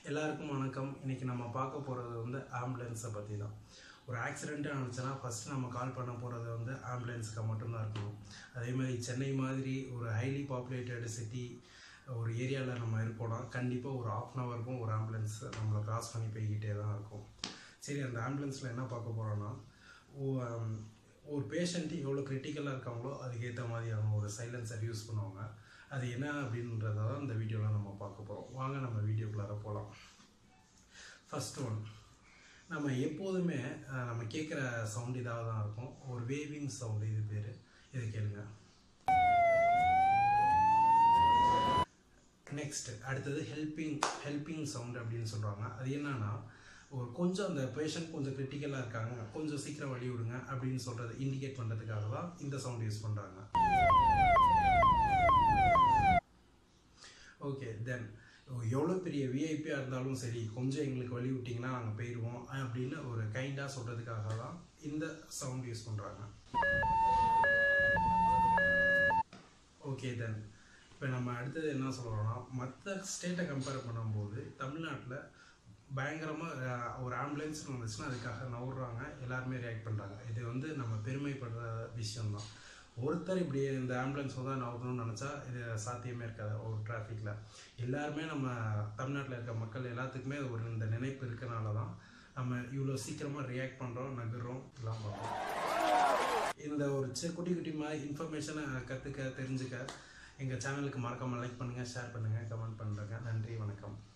எல்லாருக்கும் வணக்கம் இன்னைக்கு நம்ம பார்க்க போகிறது வந்து ஆம்புலன்ஸை பற்றி தான் ஒரு ஆக்சிடென்ட் ஆனிச்சுன்னா ஃபஸ்ட்டு நம்ம கால் பண்ண போகிறது வந்து ஆம்புலன்ஸுக்கு மட்டும்தான் இருக்கணும் அதே மாதிரி சென்னை மாதிரி ஒரு ஹைலி பாப்புலேட்டட் சிட்டி ஒரு ஏரியாவில் நம்ம இருக்கோம்னா கண்டிப்பாக ஒரு ஆஃப் அன் ஹவருக்கும் ஒரு ஆம்புலன்ஸ் நம்மளை கிராஸ் பண்ணி போய்கிட்டே தான் இருக்கும் சரி அந்த ஆம்புலன்ஸில் என்ன பார்க்க போகிறோன்னா ஒரு பேஷண்ட்டு எவ்வளோ கிரிட்டிக்கலாக இருக்காங்களோ அதுக்கேற்ற மாதிரியான ஒரு சைலன்சர் யூஸ் பண்ணுவாங்க அது என்ன அப்படின்றத தான் இந்த வீடியோவில் நம்ம பார்க்க போகிறோம் வாங்க நம்ம வீடியோக்குள்ளார போகலாம் ஃபர்ஸ்ட் ஒன் நம்ம எப்போதுமே அஹ், நம்ம கேட்குற சவுண்ட் இதாக தான் இருக்கும் ஒரு வேவிங் சவுண்டு இது பேர் இது கேளுங்க நெக்ஸ்ட் அடுத்தது ஹெல்பிங் ஹெல்பிங் சவுண்ட் அப்படின்னு சொல்கிறாங்க அது என்னன்னா ஒரு கொஞ்சம் அந்த பேஷண்ட் கொஞ்சம் கிரிட்டிக்கலாக இருக்காங்க கொஞ்சம் சீக்கிரம் வழி விடுங்க அப்படின்னு சொல்கிறது இண்டிகேட் பண்ணுறதுக்காக தான் இந்த சவுண்ட் யூஸ் பண்ணுறாங்க ஓகே தென் எவ்வளோ பெரிய விஐபியாக இருந்தாலும் சரி கொஞ்சம் எங்களுக்கு வழி விட்டிங்கன்னா நாங்கள் போயிடுவோம் அப்படின்னு ஒரு கைண்டாக சொல்கிறதுக்காக தான் இந்த சவுண்ட் யூஸ் பண்ணுறாங்க ஓகே தென் இப்போ நம்ம அடுத்தது என்ன சொல்கிறோம்னா மற்ற ஸ்டேட்டை கம்பேர் பண்ணும்போது தமிழ்நாட்டில் பயங்கரமாக ஒரு ஆம்புலன்ஸ் வந்துச்சுன்னா அதுக்காக நவுறாங்க எல்லாருமே ரியாக்ட் பண்ணுறாங்க இது வந்து நம்ம பெருமைப்படுற விஷயம்தான் ஒருத்தர் இப்படி இந்த ஆம்புலன்ஸ் தான் நவுறணும்னு நினச்சா இது சாத்தியமே இருக்காது ஒரு டிராஃபிக்கில் எல்லாருமே நம்ம தமிழ்நாட்டில் இருக்க மக்கள் எல்லாத்துக்குமே ஒரு இந்த நினைப்பு இருக்கனால தான் நம்ம இவ்வளோ சீக்கிரமாக ரியாக்ட் பண்ணுறோம் நகர்றோம் எல்லாம் பண்ணுறோம் இந்த ஒரு சி குட்டி குட்டி மாதிரி இன்ஃபர்மேஷனை கற்றுக்க தெரிஞ்சுக்க எங்கள் சேனலுக்கு மறக்காமல் லைக் பண்ணுங்கள் ஷேர் பண்ணுங்கள் கமெண்ட் பண்ணுறேங்க நன்றி வணக்கம்